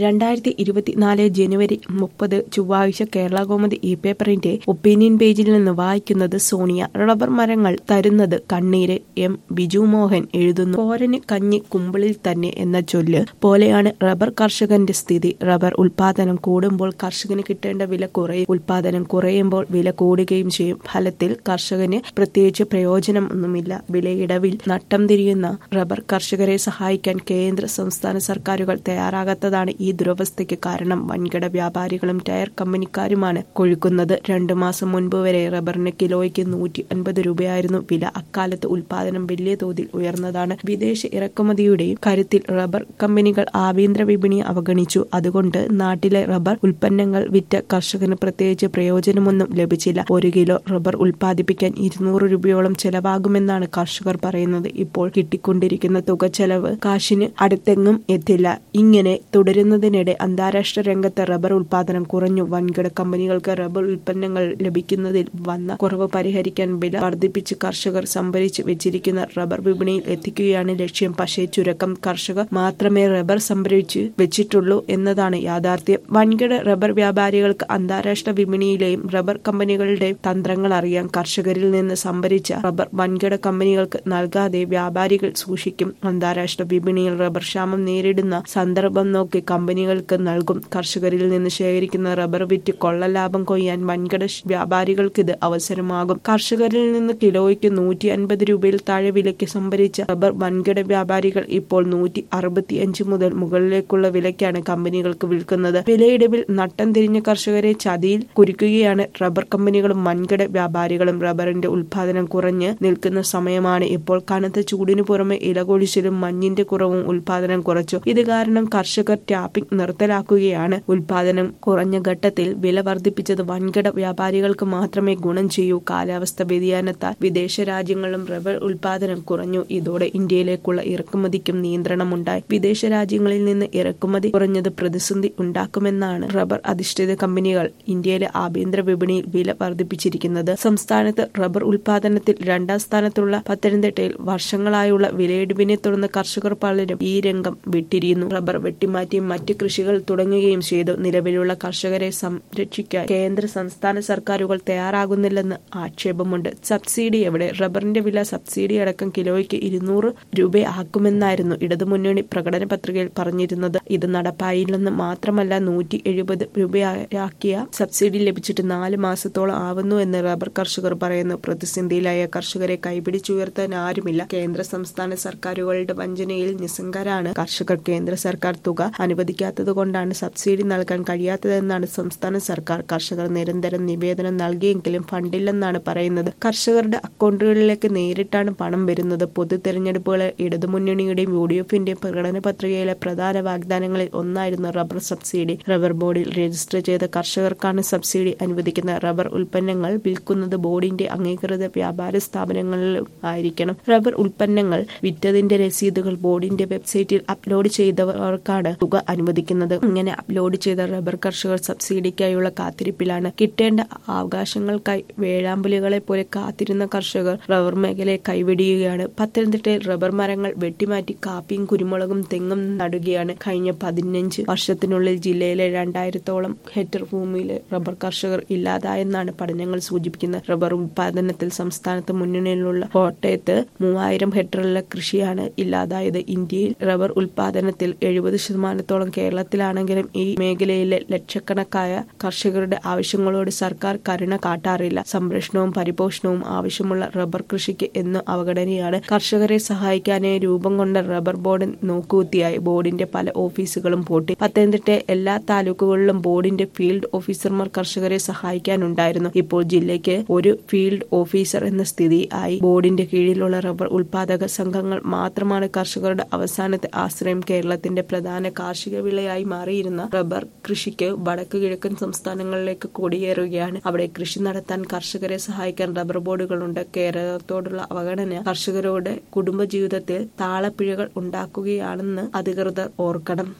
രണ്ടായിരത്തി ഇരുപത്തിനാല് ജനുവരി മുപ്പത് ചൊവ്വാഴ്ച കേരളകൗമുദി ഇ പേപ്പറിന്റെ ഒപ്പീനിയൻ പേജിൽ നിന്ന് വായിക്കുന്നത് സോണിയ റബ്ബർ മരങ്ങൾ തരുന്നത് കണ്ണീര് എം ബിജു മോഹൻ എഴുതുന്നു പോരന് കഞ്ഞി കുമ്പിളിൽ തന്നെ എന്ന ചൊല്ല് പോലെയാണ് റബ്ബർ കർഷകന്റെ സ്ഥിതി റബ്ബർ ഉൽപാദനം കൂടുമ്പോൾ കർഷകന് കിട്ടേണ്ട വില കുറയും ഉൽപാദനം കുറയുമ്പോൾ വില കൂടുകയും ചെയ്യും ഫലത്തിൽ കർഷകന് പ്രത്യേകിച്ച് പ്രയോജനം ഒന്നുമില്ല വിലയിടവിൽ നട്ടം തിരിയുന്ന റബ്ബർ കർഷകരെ സഹായിക്കാൻ കേന്ദ്ര സംസ്ഥാന സർക്കാരുകൾ തയ്യാറാകാത്തതാണ് ഈ ദുരവസ്ഥയ്ക്ക് കാരണം വൻകിട വ്യാപാരികളും ടയർ കമ്പനിക്കാരുമാണ് കൊഴുക്കുന്നത് രണ്ടു മാസം മുൻപ് വരെ റബ്ബറിന് കിലോയ്ക്ക് നൂറ്റി അൻപത് രൂപയായിരുന്നു വില അക്കാലത്ത് ഉൽപാദനം വലിയ തോതിൽ ഉയർന്നതാണ് വിദേശ ഇറക്കുമതിയുടെയും കരുത്തിൽ റബ്ബർ കമ്പനികൾ ആഭ്യന്തര വിപണിയെ അവഗണിച്ചു അതുകൊണ്ട് നാട്ടിലെ റബ്ബർ ഉൽപ്പന്നങ്ങൾ വിറ്റ കർഷകന് പ്രത്യേകിച്ച് പ്രയോജനമൊന്നും ലഭിച്ചില്ല ഒരു കിലോ റബ്ബർ ഉൽപ്പാദിപ്പിക്കാൻ ഇരുന്നൂറ് രൂപയോളം ചെലവാകുമെന്നാണ് കർഷകർ പറയുന്നത് ഇപ്പോൾ കിട്ടിക്കൊണ്ടിരിക്കുന്ന തുക ചെലവ് കാശിന് അടുത്തെങ്ങും എത്തില്ല ഇങ്ങനെ തുടരുന്നതിനിടെ അന്താരാഷ്ട്ര രംഗത്ത് റബ്ബർ ഉൽപാദനം കുറഞ്ഞു വൻകിട കമ്പനികൾക്ക് റബ്ബർ ഉൽപ്പന്നങ്ങൾ ലഭിക്കുന്നതിൽ വന്ന കുറവ് പരിഹരിക്കാൻ വില വർദ്ധിപ്പിച്ച് കർഷകർ സംഭരിച്ച് വെച്ചിരിക്കുന്ന റബ്ബർ വിപണിയിൽ എത്തിക്കുകയാണ് ലക്ഷ്യം പക്ഷേ ചുരുക്കം കർഷകർ മാത്രമേ റബ്ബർ സംഭരിച്ച് വെച്ചിട്ടുള്ളൂ എന്നതാണ് യാഥാർത്ഥ്യം വൻകിട റബ്ബർ വ്യാപാരികൾക്ക് അന്താരാഷ്ട്ര വിപണിയിലെയും റബ്ബർ കമ്പനികളുടെയും തന്ത്രങ്ങൾ അറിയാം കർഷകരിൽ നിന്ന് സംഭരിച്ച റബ്ബർ വൻകിട കമ്പനികൾക്ക് നൽകാതെ വ്യാപാരികൾ സൂക്ഷിക്കും അന്താരാഷ്ട്ര വിപണിയിൽ റബ്ബർ ക്ഷാമം നേരിടുന്ന സന്ദർഭം നോക്കി കമ്പനികൾക്ക് നൽകും കർഷകരിൽ നിന്ന് ശേഖരിക്കുന്ന റബ്ബർ വിറ്റ് കൊള്ളലാഭം കൊയ്യാൻ വൻകിട വ്യാപാരികൾക്ക് ഇത് അവസരമാകും കർഷകരിൽ നിന്ന് കിലോയ്ക്ക് നൂറ്റി അൻപത് രൂപയിൽ താഴെ വിലയ്ക്ക് സംഭരിച്ച റബ്ബർ വൻകിട വ്യാപാരികൾ ഇപ്പോൾ നൂറ്റി അറുപത്തിയഞ്ച് മുതൽ മുകളിലേക്കുള്ള വിലയ്ക്കാണ് കമ്പനികൾക്ക് വിൽക്കുന്നത് വിലയിടിവിൽ നട്ടം തിരിഞ്ഞ കർഷകരെ ചതിയിൽ കുരുക്കുകയാണ് റബ്ബർ കമ്പനികളും വൻകിട വ്യാപാരികളും റബ്ബറിന്റെ ഉൽപാദനം കുറഞ്ഞ് നിൽക്കുന്ന സമയമാണ് ഇപ്പോൾ കനത്ത ചൂടിനു പുറമെ ഇലകൊഴിച്ചിലും മഞ്ഞിന്റെ കുറവും ഉൽപാദനം കുറച്ചു ഇത് കാരണം കർഷകർ ടാപ്പിംഗ് നിർത്തലാക്കുകയാണ് ഉൽപാദനം കുറഞ്ഞ ഘട്ടത്തിൽ വില വർദ്ധിപ്പിച്ചത് വൻകിട വ്യാപാരികൾക്ക് മാത്രമേ ഗുണം ചെയ്യൂ കാലാവസ്ഥ വ്യതിയാനത്താൽ വിദേശ രാജ്യങ്ങളിലും റബ്ബർ ഉൽപാദനം കുറഞ്ഞു ഇതോടെ ഇന്ത്യയിലേക്കുള്ള ഇറക്കുമതിക്കും നിയന്ത്രണമുണ്ടായി വിദേശ രാജ്യങ്ങളിൽ നിന്ന് ഇറക്കുമതി കുറഞ്ഞത് പ്രതിസന്ധി ഉണ്ടാക്കുമെന്നാണ് റബ്ബർ അധിഷ്ഠിത കമ്പനികൾ ഇന്ത്യയിലെ ആഭ്യന്തര വിപണിയിൽ വില വർദ്ധിപ്പിച്ചിരിക്കുന്നത് സംസ്ഥാനത്ത് റബ്ബർ ഉൽപാദനത്തിൽ രണ്ടാം സ്ഥാനത്തുള്ള പത്തനംതിട്ടയിൽ വർഷങ്ങളായുള്ള വിലയിടിവിനെ തുടർന്ന് കർഷകർ പലരും ഈ രംഗം വിട്ടിരിക്കുന്നു റബ്ബർ വെട്ടിമാറ്റിയും മറ്റ് കൃഷികൾ തുടങ്ങുകയും ചെയ്തു നിലവിലുള്ള കർഷകരെ സംരക്ഷിക്കാൻ കേന്ദ്ര സംസ്ഥാന സർക്കാരുകൾ തയ്യാറാകുന്നില്ലെന്ന് ആക്ഷേപമുണ്ട് സബ്സിഡി എവിടെ റബ്ബറിന്റെ വില സബ്സിഡി അടക്കം കിലോയ്ക്ക് ഇരുന്നൂറ് രൂപയാക്കുമെന്നായിരുന്നു ഇടതുമുന്നണി പ്രകടന പത്രികയിൽ പറഞ്ഞിരുന്നത് ഇത് നടപ്പായില്ലെന്ന് മാത്രമല്ല നൂറ്റി എഴുപത് രൂപയാക്കിയ സബ്സിഡി ലഭിച്ചിട്ട് നാല് മാസത്തോളം ആവുന്നു എന്ന് റബ്ബർ കർഷകർ പറയുന്നു പ്രതിസന്ധിയിലായ കർഷകരെ കൈപിടിച്ചുയർത്താൻ ആരുമില്ല കേന്ദ്ര സംസ്ഥാന സർക്കാരുകളുടെ വഞ്ചനയിൽ നിസ്സംഗരാണ് കർഷകർ കേന്ദ്ര സർക്കാർ തുക അനുവദിക്കാത്തത് കൊണ്ടാണ് സബ്സിഡി നൽകാൻ കഴിയാത്തതെന്നാണ് സംസ്ഥാന സർക്കാർ കർഷകർ നിരന്തരം നിവേദനം നൽകിയെങ്കിലും ഫണ്ടില്ലെന്നാണ് പറയുന്നത് കർഷകരുടെ അക്കൗണ്ടുകളിലേക്ക് നേരിട്ടാണ് പണം വരുന്നത് പൊതു തെരഞ്ഞെടുപ്പുകളെ ഇടതുമുന്നണിയുടെയും യു ഡി എഫിന്റെയും പ്രകടന പത്രികയിലെ പ്രധാന വാഗ്ദാനങ്ങളിൽ ഒന്നായിരുന്നു റബ്ബർ സബ്സിഡി റബ്ബർ ബോർഡിൽ രജിസ്റ്റർ ചെയ്ത കർഷകർക്കാണ് സബ്സിഡി അനുവദിക്കുന്ന റബ്ബർ ഉൽപ്പന്നങ്ങൾ വിൽക്കുന്നത് ബോർഡിന്റെ അംഗീകൃത വ്യാപാര സ്ഥാപനങ്ങളിലും ആയിരിക്കണം റബ്ബർ ഉൽപ്പന്നങ്ങൾ വിറ്റതിന്റെ രസീതുകൾ ബോർഡിന്റെ വെബ്സൈറ്റിൽ അപ്ലോഡ് ചെയ്തവർക്കാണ് തുക അനുവദിക്കുന്നത് ഇങ്ങനെ അപ്ലോഡ് ചെയ്ത റബ്ബർ കർഷകർ സബ്സിഡിക്കായുള്ള കാത്തിരിപ്പിലാണ് കിട്ടേണ്ട അവകാശങ്ങൾക്കായി വേഴാമ്പലുകളെ പോലെ കാത്തിരുന്ന കർഷകർ റബ്ബർ മേഖലയെ കൈവെടിയുകയാണ് പത്തനംതിട്ടയിൽ റബ്ബർ മരങ്ങൾ വെട്ടിമാറ്റി കാപ്പിയും കുരുമുളകും തെങ്ങും നടുകയാണ് കഴിഞ്ഞ പതിനഞ്ച് വർഷത്തിനുള്ളിൽ ജില്ലയിലെ രണ്ടായിരത്തോളം ഹെക്ടർ ഭൂമിയിലെ റബ്ബർ കർഷകർ ഇല്ലാതായെന്നാണ് പഠനങ്ങൾ സൂചിപ്പിക്കുന്നത് റബ്ബർ ഉൽപാദനത്തിൽ സംസ്ഥാനത്ത് മുന്നണിയിലുള്ള കോട്ടയത്ത് മൂവായിരം ഹെക്ടറിലെ കൃഷിയാണ് ഇല്ലാതായത് ഇന്ത്യയിൽ റബ്ബർ ഉൽപാദനത്തിൽ എഴുപത് ശതമാനത്തോളം കേരളത്തിലാണെങ്കിലും ഈ മേഖലയിലെ ലക്ഷക്കണക്കായ കർഷകരുടെ ആവശ്യങ്ങളോട് സർക്കാർ കരുണ കാട്ടാറില്ല സംരക്ഷണവും പരിപോഷണവും ആവശ്യമുള്ള റബ്ബർ കൃഷിക്ക് എന്നും അവഗണനയാണ് കർഷകരെ സഹായിക്കാനായി രൂപം കൊണ്ട റബ്ബർ ബോർഡ് നോക്കുകുത്തിയായി ബോർഡിന്റെ പല ഓഫീസുകളും പൂട്ടി പത്തനംതിട്ട എല്ലാ താലൂക്കുകളിലും ബോർഡിന്റെ ഫീൽഡ് ഓഫീസർമാർ കർഷകരെ സഹായിക്കാനുണ്ടായിരുന്നു ഇപ്പോൾ ജില്ലയ്ക്ക് ഒരു ഫീൽഡ് ഓഫീസർ എന്ന സ്ഥിതി ആയി ബോർഡിന്റെ കീഴിലുള്ള റബ്ബർ ഉൽപാദക സംഘങ്ങൾ മാത്രമാണ് കർഷകരുടെ അവസാനത്തെ ആശ്രയം കേരളത്തിന്റെ പ്രധാന കാർഷിക വിളയായി മാറിയിരുന്ന റബ്ബർ കൃഷിക്ക് വടക്ക് കിഴക്കൻ സംസ്ഥാനങ്ങളിലേക്ക് കൊടിയേറുകയാണ് അവിടെ കൃഷി നടത്താൻ കർഷകരെ സഹായിക്കാൻ റബ്ബർ ബോർഡുകളുണ്ട് കേരളത്തോടുള്ള അവഗണന കർഷകരോട് കുടുംബജീവിതത്തിൽ താളപ്പിഴകൾ ഉണ്ടാക്കുകയാണെന്ന് അധികൃതർ ഓർക്കണം